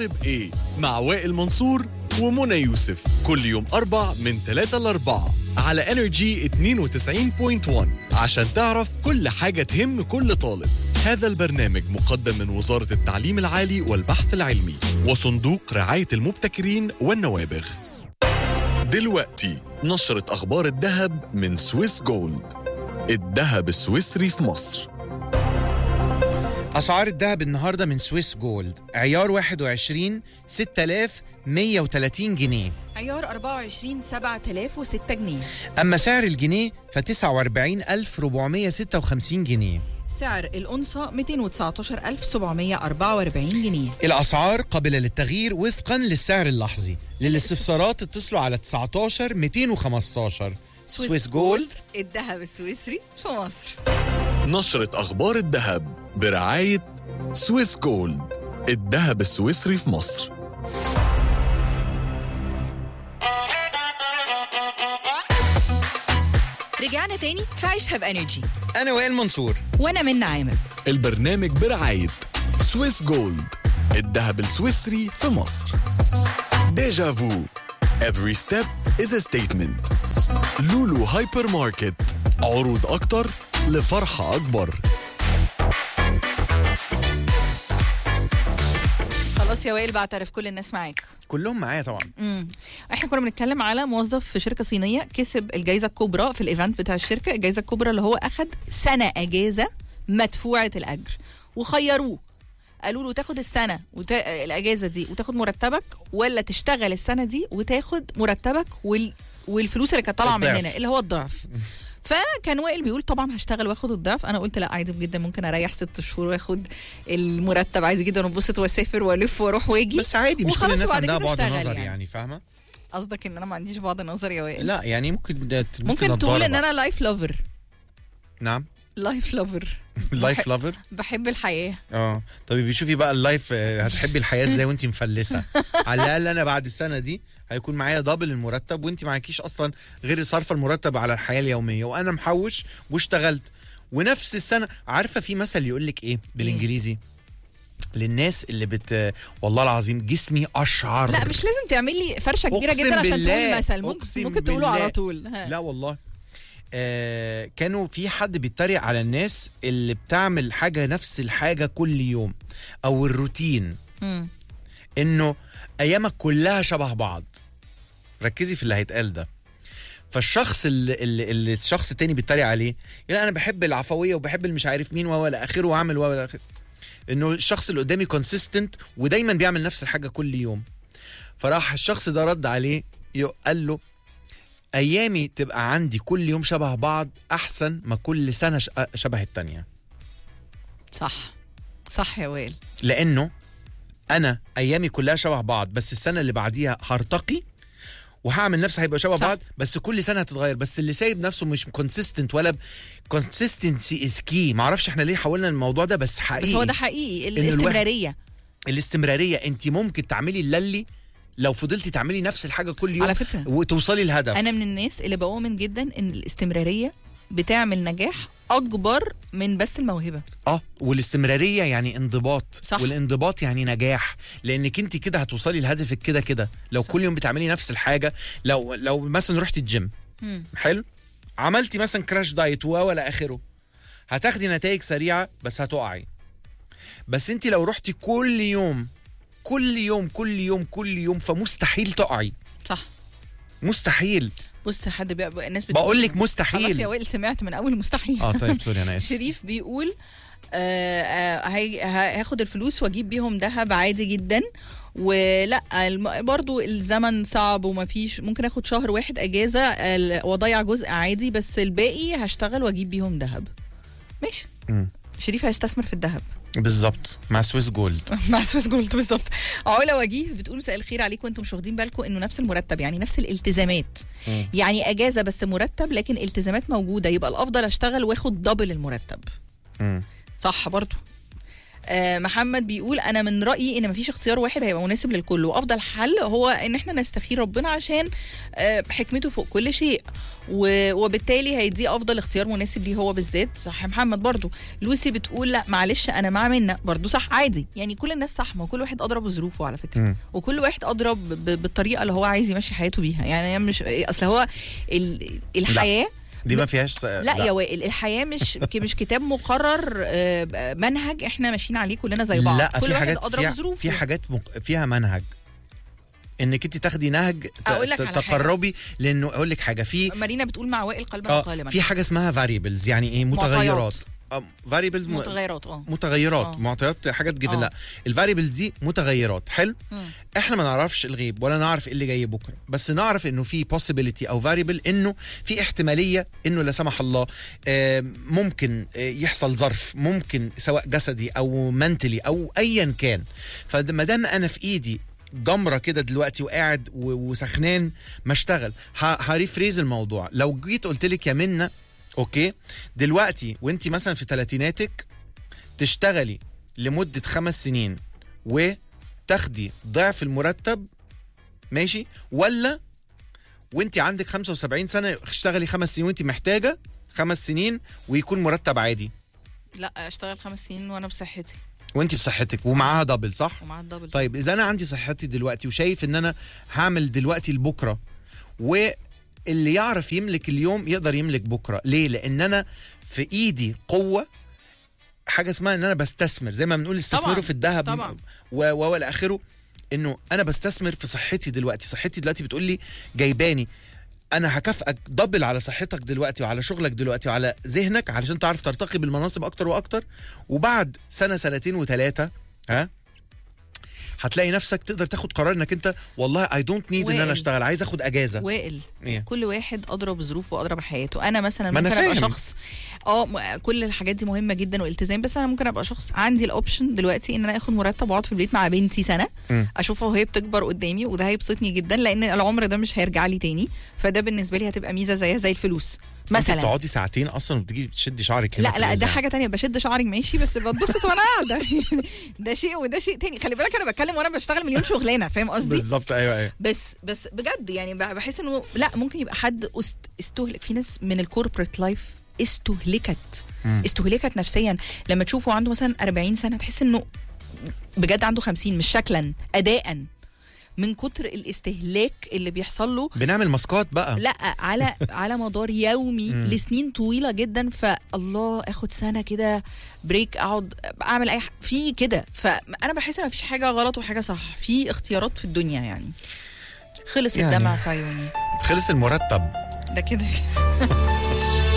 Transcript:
طالب ايه مع وائل منصور ومنى يوسف كل يوم أربع من 3 ل 4 على انرجي 92.1 عشان تعرف كل حاجة تهم كل طالب هذا البرنامج مقدم من وزارة التعليم العالي والبحث العلمي وصندوق رعاية المبتكرين والنوابغ دلوقتي نشرة أخبار الذهب من سويس جولد الذهب السويسري في مصر أسعار الذهب النهاردة من سويس جولد عيار 21 6130 جنيه عيار 24 7006 جنيه أما سعر الجنيه ف 49456 جنيه سعر الأنصة 219744 جنيه الأسعار قابلة للتغيير وفقا للسعر اللحظي للاستفسارات اتصلوا على 19 215 سويس جولد الذهب السويسري في مصر نشرة أخبار الذهب برعاية سويس جولد الذهب السويسري في مصر رجعنا تاني في عيشها بانرجي أنا وائل منصور وانا من عامر البرنامج برعاية سويس جولد الذهب السويسري في مصر ديجا فو Every step is a statement لولو هايبر ماركت عروض أكتر لفرحة أكبر خلاص يا وائل بعترف كل الناس معاك كلهم معايا طبعا امم احنا كنا بنتكلم على موظف في شركه صينيه كسب الجائزه الكبرى في الايفنت بتاع الشركه الجائزه الكبرى اللي هو اخد سنه اجازه مدفوعه الاجر وخيروه قالوا له تاخد السنه وت... الاجازه دي وتاخد مرتبك ولا تشتغل السنه دي وتاخد مرتبك وال... والفلوس اللي كانت طالعه الضعف. مننا اللي هو الضعف فكان وائل بيقول طبعا هشتغل واخد الضعف انا قلت لا عادي جدا ممكن اريح ست شهور واخد المرتب عادي جدا وانبسط واسافر والف واروح واجي بس عادي مش كل وخلاص الناس وبعد عندها كده بعد اشتغل نظر يعني. يعني فاهمة قصدك ان انا ما عنديش بعض نظر يا وائل لا يعني ممكن ده تلبسي ممكن تقول نظارة ان بقى. انا لايف لوفر نعم لايف لوفر لايف لافر بحب الحياه اه طب بيشوفي بقى اللايف آه، هتحبي الحياه ازاي وانت مفلسه على الاقل انا بعد السنه دي هيكون معايا دبل المرتب وانت معكيش اصلا غير صرف المرتب على الحياه اليوميه وانا محوش واشتغلت ونفس السنه عارفه في مثل يقول لك ايه بالانجليزي للناس اللي بت والله العظيم جسمي اشعر لا مش لازم تعمل لي فرشه كبيره أقسم جدا عشان بالله، تقول مثل ممكن أقسم ممكن تقوله بالله. على طول ها. لا والله آه كانوا في حد بيتريق على الناس اللي بتعمل حاجه نفس الحاجه كل يوم او الروتين مم. انه ايامك كلها شبه بعض ركزي في اللي هيتقال ده فالشخص اللي, اللي, اللي الشخص التاني بيتريق عليه لا انا بحب العفويه وبحب المش عارف مين ولا اخره واعمل ولا اخره انه الشخص اللي قدامي كونسيستنت ودايما بيعمل نفس الحاجه كل يوم فراح الشخص ده رد عليه يق- قال له ايامي تبقى عندي كل يوم شبه بعض احسن ما كل سنه ش- شبه التانيه صح صح يا وائل لانه انا ايامي كلها شبه بعض بس السنه اللي بعديها هرتقي وهعمل نفسي هيبقى شبه صح. بعض بس كل سنه هتتغير بس اللي سايب نفسه مش كونسيستنت ولا كونسيستنسي از كي معرفش احنا ليه حولنا الموضوع ده بس حقيقي بس هو ده حقيقي الواحد- الاستمراريه الاستمراريه انت ممكن تعملي اللي لو فضلتي تعملي نفس الحاجه كل يوم على فكرة. وتوصلي الهدف انا من الناس اللي بؤمن جدا ان الاستمراريه بتعمل نجاح اكبر من بس الموهبه اه والاستمراريه يعني انضباط صح. والانضباط يعني نجاح لانك انت كده هتوصلي لهدفك كده كده لو صح. كل يوم بتعملي نفس الحاجه لو لو مثلا رحتي الجيم مم. حلو عملتي مثلا كراش دايت و ولا اخره هتاخدي نتائج سريعه بس هتقعي بس انت لو رحتي كل يوم كل يوم كل يوم كل يوم فمستحيل تقعي صح مستحيل بص حد بي... الناس بتقول بقول لك خلاص يا مستحيل وائل سمعت من اول مستحيل اه طيب سوري انا اسف شريف بيقول آه آه هي- ه- هاخد الفلوس واجيب بيهم ذهب عادي جدا ولا الم- برضو الزمن صعب ومفيش ممكن اخد شهر واحد اجازه ال- واضيع جزء عادي بس الباقي هشتغل واجيب بيهم ذهب ماشي مم. شريف هيستثمر في الذهب بالظبط مع سويس جولد مع سويس جولد بالظبط علا وجيه بتقول مساء الخير عليكم وانتم مش واخدين بالكم انه نفس المرتب يعني نفس الالتزامات مم. يعني اجازه بس مرتب لكن التزامات موجوده يبقى الافضل اشتغل واخد دبل المرتب مم. صح برضو آه محمد بيقول انا من رايي ان مفيش اختيار واحد هيبقى مناسب للكل وافضل حل هو ان احنا نستخير ربنا عشان آه حكمته فوق كل شيء و- وبالتالي هيدي افضل اختيار مناسب ليه هو بالذات صح يا محمد برضو لوسي بتقول لا معلش انا مع منا برضو صح عادي يعني كل الناس صح ما كل واحد ادرى بظروفه على فكره مم. وكل واحد ادرى ب- ب- بالطريقه اللي هو عايز يمشي حياته بيها يعني هي مش اصل هو ال- الحياه دي ما فيهاش لا, يا وائل الحياه مش ك- مش كتاب مقرر آه، منهج احنا ماشيين عليه كلنا زي بعض لا كل في واحد حاجات ادرى فيها, بظروفه في حاجات مق... فيها منهج انك انت تاخدي نهج ت- أقول لك ت- على حاجة. تقربي لانه اقول لك حاجه في مارينا بتقول مع وائل قلبا اه وقالبا في حاجه اسمها فاريبلز يعني ايه معطيات. متغيرات فاريبلز متغيرات اه متغيرات آه. معطيات حاجات جيفن آه. لا الفاريبلز دي متغيرات حلو مم. احنا ما نعرفش الغيب ولا نعرف ايه اللي جاي بكره بس نعرف انه في possibility او variable انه في احتماليه انه لا سمح الله آه، ممكن آه، يحصل ظرف ممكن سواء جسدي او منتلي او ايا كان فما دام انا في ايدي جمرة كده دلوقتي وقاعد و- وسخنان ما اشتغل ه- هريفريز الموضوع لو جيت قلت لك يا منى اوكي دلوقتي وانت مثلا في ثلاثيناتك تشتغلي لمدة خمس سنين وتاخدي ضعف المرتب ماشي ولا وانت عندك 75 سنة اشتغلي خمس سنين وانت محتاجة خمس سنين ويكون مرتب عادي لا اشتغل خمس سنين وانا بصحتي وانت بصحتك ومعاها دبل صح؟ ومع الدبل طيب اذا انا عندي صحتي دلوقتي وشايف ان انا هعمل دلوقتي لبكره واللي يعرف يملك اليوم يقدر يملك بكره ليه لان انا في ايدي قوه حاجه اسمها ان انا بستثمر زي ما بنقول استثمروا طبعاً، في الذهب طبعاً. و- و- والى اخره انه انا بستثمر في صحتي دلوقتي صحتي دلوقتي بتقول لي جايباني انا هكافئك دبل على صحتك دلوقتي وعلى شغلك دلوقتي وعلى ذهنك علشان تعرف ترتقي بالمناصب اكتر واكتر وبعد سنه سنتين وثلاثه ها هتلاقي نفسك تقدر تاخد قرار انك انت والله اي دونت نيد ان انا وائل. اشتغل عايز اخد اجازه وائل إيه؟ كل واحد ادرى بظروفه وادرى بحياته انا مثلا ما أنا ممكن ابقى فاهم. شخص اه م- كل الحاجات دي مهمه جدا والالتزام بس انا ممكن ابقى شخص عندي الاوبشن دلوقتي ان انا اخد مرتب واقعد في البيت مع بنتي سنه مم. اشوفها وهي بتكبر قدامي وده هيبسطني جدا لان العمر ده مش هيرجع لي تاني فده بالنسبه لي هتبقى ميزه زيها زي الفلوس انت مثلا بتقعدي ساعتين اصلا وبتيجي تشدي شعرك هنا لا في لا ده الإذاعة. حاجه تانية بشد شعري ماشي بس بتبسط وانا قاعده ده شيء وده شيء تاني خلي بالك انا بتكلم وانا بشتغل مليون شغلانه فاهم قصدي بالظبط ايوه ايوه بس بس بجد يعني ب- بحس انه لا ممكن يبقى حد است- استهلك في ناس من الكوربريت لايف استهلكت استهلكت نفسيا لما تشوفه عنده مثلا 40 سنه تحس انه بجد عنده 50 مش شكلا اداء من كتر الاستهلاك اللي بيحصل له بنعمل ماسكات بقى لا على على مدار يومي لسنين طويله جدا فالله اخد سنه كده بريك اقعد اعمل اي ح- في كده فانا بحس ان مفيش حاجه غلط وحاجه صح في اختيارات في الدنيا يعني خلص يعني. الدمع في عيوني خلص المرتب ده كده